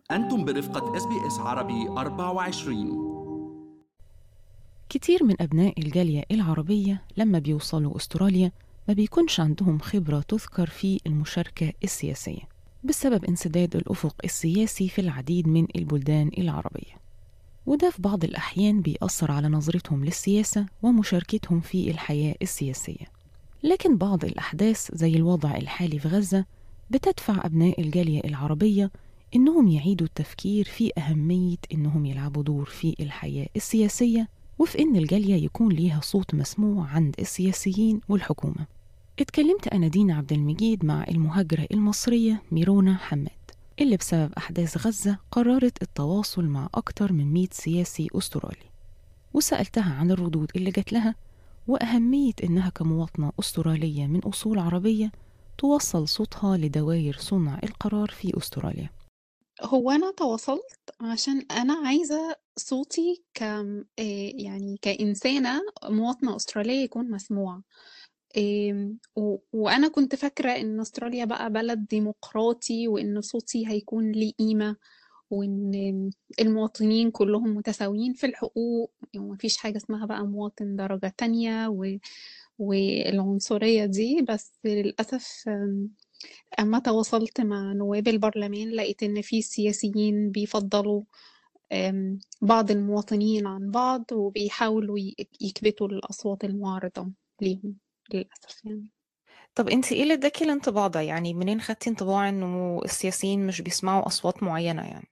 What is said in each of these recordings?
أنتم برفقة اس بي اس عربي 24 كتير من أبناء الجالية العربية لما بيوصلوا أستراليا ما بيكونش عندهم خبرة تذكر في المشاركة السياسية بسبب انسداد الأفق السياسي في العديد من البلدان العربية وده في بعض الأحيان بيأثر على نظرتهم للسياسة ومشاركتهم في الحياة السياسية لكن بعض الأحداث زي الوضع الحالي في غزة بتدفع أبناء الجالية العربية إنهم يعيدوا التفكير في أهمية إنهم يلعبوا دور في الحياة السياسية وفي إن الجالية يكون ليها صوت مسموع عند السياسيين والحكومة اتكلمت أنا دينا عبد المجيد مع المهاجرة المصرية ميرونا حماد اللي بسبب أحداث غزة قررت التواصل مع أكتر من 100 سياسي أسترالي وسألتها عن الردود اللي جات لها وأهمية إنها كمواطنة أسترالية من أصول عربية توصل صوتها لدوائر صنع القرار في أستراليا هو أنا تواصلت عشان أنا عايزة صوتي ك إيه يعني كإنسانة مواطنة أسترالية يكون مسموع إيه و... وأنا كنت فاكرة إن أستراليا بقى بلد ديمقراطي وإن صوتي هيكون ليه قيمة وإن المواطنين كلهم متساويين في الحقوق ومفيش حاجة اسمها بقى مواطن درجة تانية و... والعنصرية دي بس للأسف أما تواصلت مع نواب البرلمان لقيت إن في سياسيين بيفضلوا بعض المواطنين عن بعض وبيحاولوا يكبتوا الأصوات المعارضة ليهم للأسف يعني طب انت ايه اللي اداكي الانطباع ده يعني منين خدتي انطباع انه السياسيين مش بيسمعوا اصوات معينة يعني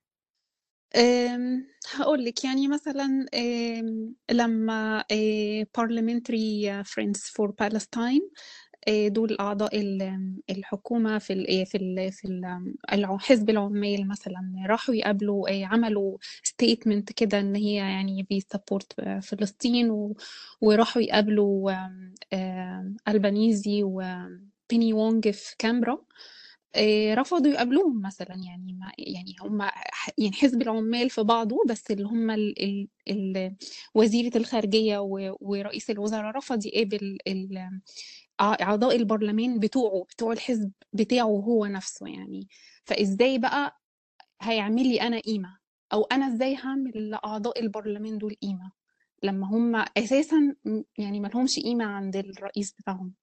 هقول لك يعني مثلا لما parliamentary friends for Palestine دول أعضاء الحكومة في ال في ال في ال حزب العمال مثلا راحوا يقابلوا عملوا ستيتمنت كده إن هي يعني بيسبورت فلسطين وراحوا يقابلوا ألبانيزي وبيني وونج في كامبرا رفضوا يقابلوهم مثلا يعني ما يعني هم يعني حزب العمال في بعضه بس اللي هم ال ال ال وزيرة الخارجية ورئيس الوزراء رفض يقابل أعضاء البرلمان بتوعه بتوع الحزب بتاعه هو نفسه يعني فإزاي بقى هيعمل لي أنا قيمة أو أنا إزاي هعمل لأعضاء البرلمان دول قيمة لما هم أساسا يعني ملهمش قيمة عند الرئيس بتاعهم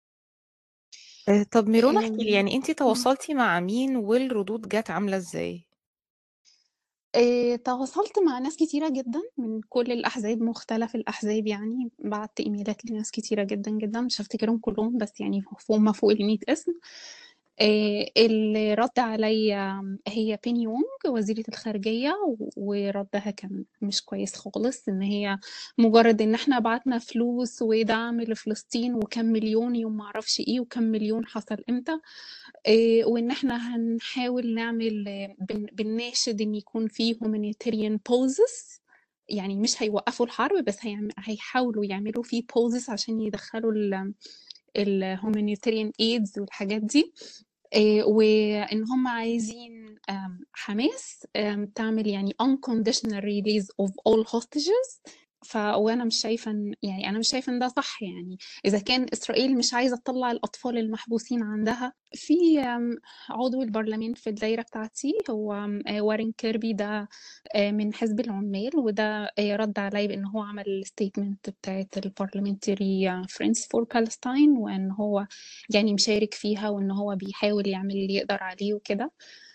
طب ميرون احكي لي يعني انت تواصلتي مع مين والردود جت عاملة ازاي؟ إيه تواصلت مع ناس كتيرة جدا من كل الأحزاب مختلف الأحزاب يعني بعت إيميلات لناس كتيرة جدا جدا مش هفتكرهم كلهم بس يعني هم فوق المية اسم إيه اللي رد عليا هي بين يونغ وزيرة الخارجية وردها كان مش كويس خالص إن هي مجرد إن إحنا بعتنا فلوس ودعم لفلسطين وكم مليون يوم معرفش إيه وكم مليون حصل إمتى إيه وإن إحنا هنحاول نعمل بنناشد إن يكون في humanitarian poses يعني مش هيوقفوا الحرب بس هيحاولوا يعملوا فيه poses عشان يدخلوا ال الهومانيتاريان ايدز والحاجات دي وان هم عايزين حماس تعمل يعني unconditional release of all hostages ف وانا مش شايفه ان يعني انا مش شايفه ان ده صح يعني اذا كان اسرائيل مش عايزه تطلع الاطفال المحبوسين عندها في عضو البرلمان في الدايره بتاعتي هو وارين كيربي ده من حزب العمال وده رد علي بان هو عمل الستيتمنت بتاعت البارلمنتري فريندز فور بالستاين وان هو يعني مشارك فيها وان هو بيحاول يعمل اللي يقدر عليه وكده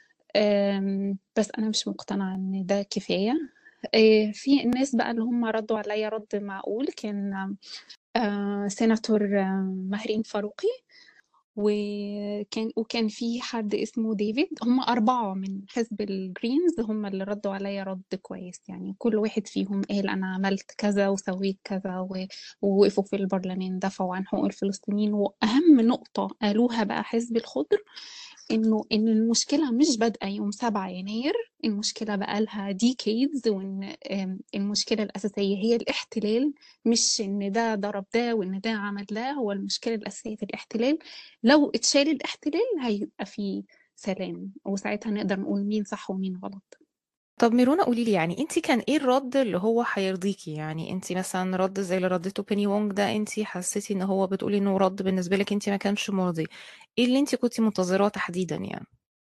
بس انا مش مقتنعه ان ده كفايه في الناس بقى اللي هم ردوا عليا رد معقول كان سيناتور مهرين فاروقي وكان وكان في حد اسمه ديفيد هم أربعة من حزب الجرينز هم اللي ردوا عليا رد كويس يعني كل واحد فيهم قال أنا عملت كذا وسويت كذا ووقفوا في البرلمان دفعوا عن حقوق الفلسطينيين وأهم نقطة قالوها بقى حزب الخضر انه ان المشكله مش بادئه يوم 7 يناير المشكله بقى لها ديكيدز وان المشكله الاساسيه هي الاحتلال مش ان ده ضرب ده وان ده عمل ده هو المشكله الاساسيه في الاحتلال لو اتشال الاحتلال هيبقى في سلام وساعتها نقدر نقول مين صح ومين غلط طب ميرونة قولي لي يعني انت كان ايه الرد اللي هو هيرضيكي يعني انت مثلا رد زي اللي ردته بيني وونج ده انت حسيتي ان هو بتقولي انه رد بالنسبة لك انت ما كانش مرضي ايه اللي انت كنتي منتظراه تحديدا يعني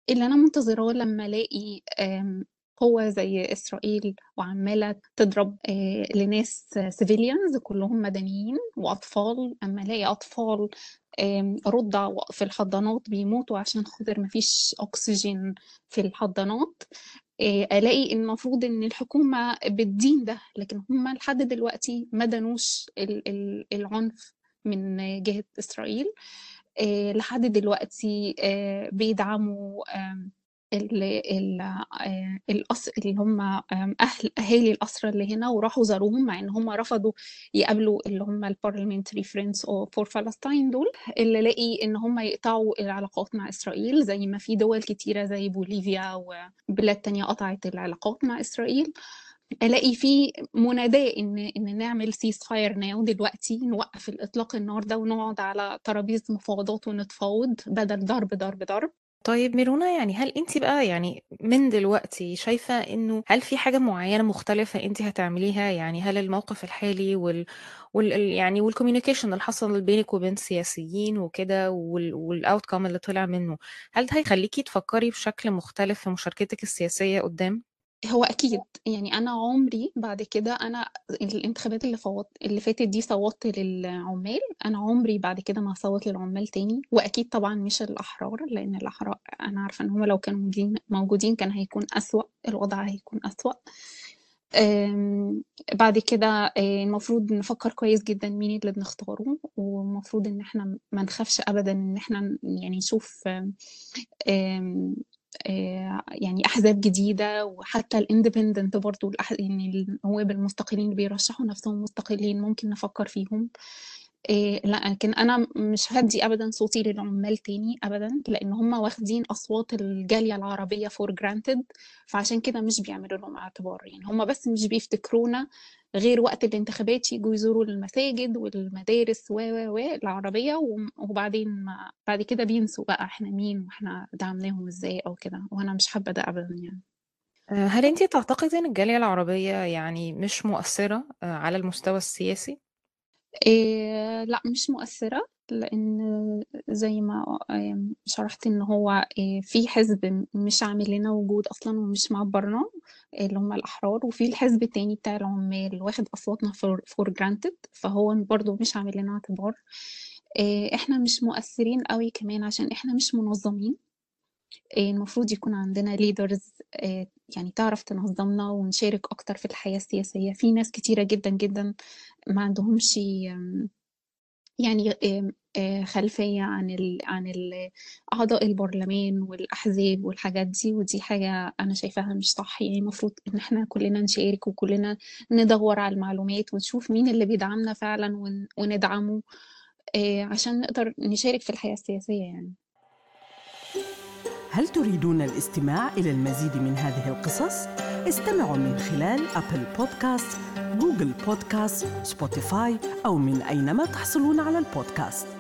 اللي أنا منتظراه لمّا ألاقي آمم قوة زي إسرائيل وعمّالة تضرب آآ لناس civilians كلّهم مدنيين وأطفال، أمّا ألاقي أطفال آمم رُضع و في الحضانات بيموتوا عشان خاطر ما فيش أكسجين في الحضانات، آآ ألاقي المفروض إن الحكومة بتدين ده، لكن هُم لحد دلوقتي ما دانوش ال ال العنف من جهة إسرائيل، آآ لحد دلوقتي آآ بيدعموا آمم ال ال آآ الأس اللي هم آمم أهل أهالي الأسرى اللي هنا وراحوا زاروهم، مع إن هم رفضوا يقابلوا اللي هم الparliamentary friends for Palestine دول، اللي ألاقي إن هم يقطعوا العلاقات مع إسرائيل زي ما في دول كتيرة زي بوليفيا وبلاد تانية قطعت العلاقات مع إسرائيل، ألاقي في مناداة إن إن نعمل ceasefire now دلوقتي، نوقّف الإطلاق النار ده ونقعد على ترابيزة مفاوضات ونتفاوض بدل ضرب، ضرب، ضرب. طيب ميرونه يعني هل أنتِ بقى يعني من دلوقتي شايفة إنه هل في حاجة معيّنة مختلفة أنتِ هتعمليها؟ يعني هل الموقف الحالي وال وال ال يعني والcommunication اللي حصل بينِك وبين سياسيين وكده وال والoutcome اللي طلع منه، هل ده هيخلّيكِ تفكّري بشكل مختلف في مشاركتِك السياسية قدّام؟ هو أكيد، يعني أنا عمري بعد كده أنا الانتخابات اللي فوّت اللي فاتت دي صوّتت للعُمّال، أنا عمري بعد كده ما هاصوّت للعُمّال تاني، وأكيد طبعًا مش الأحرار، لإن الأحرار أنا عارفة إن هُم لو كانوا موجودين موجودين كان هيكون أسوأ، الوضع هيكون أسوأ. آمم بعد كده آآ المفروض نفكّر كويس جدًا مين اللي بنختاره، والمفروض إن إحنا ما نخافش أبدًا إن إحنا ن يعني نشوف آمم آآ يعني أحزاب جديدة وحتى الindependent برضه الأح يعني النواب المستقلين اللي بيرشحوا نفسهم مستقلين ممكن نفكّر فيهم. آآ لأ، لكن أنا مش هادّي أبدًا صوتي للعُمّال تاني أبدًا، لإن هُم واخدين أصوات الجالية العربية for granted، فعشان كده مش بيعملوا لهم اعتبار، يعني هُم بس مش بيفتكرونا غير وقت الانتخابات ييجوا يزوروا المساجد والمدارس و، و، و العربية وم وبعدين ما بعد كده بينسوا بقى إحنا مين وإحنا دعمناهم إزاي أو كده، وأنا مش حابة ده أبدًا يعني. آآ هل أنتِ تعتقدي إن الجالية العربية يعني مش مؤثّرة آآ على المستوى السياسي؟ آآ لأ، مش مؤثّرة، لإن زي ما آمم شرحت إن هو آآ في حزب مش عامل لنا وجود أصلًا ومش معبّرنا، اللي هم الأحرار، وفي الحزب التاني بتاع العُمّال واخد أصواتنا for for granted فهو برضه مش عامل لنا اعتبار. آآ إحنا مش مؤثّرين أوي كمان عشان إحنا مش منظّمين. آآ المفروض يكون عندنا leaders آآ يعني تعرف تنظّمنا ونشارك أكتر في الحياة السياسية، في ناس كتيرة جدًا، جدًا ما عندهمش آمم يعني آمم آآ خلفية عن ال عن ال أعضاء البرلمان والأحزاب والحاجات دي، ودي حاجة أنا شايفاها مش صح، يعني المفروض إن إحنا كُلّنا نشارك وكُلّنا ندوّر على المعلومات ونشوف مين اللي بيدعمنا فعلًا ون وندعمه آآ عشان نقدر نشارك في الحياة السياسية يعني. هل تريدون الاستماع إلى المزيد من هذه القصص؟ استمعوا من خلال أبل بودكاست، جوجل بودكاست، سبوتيفاي أو من أينما تحصلون على البودكاست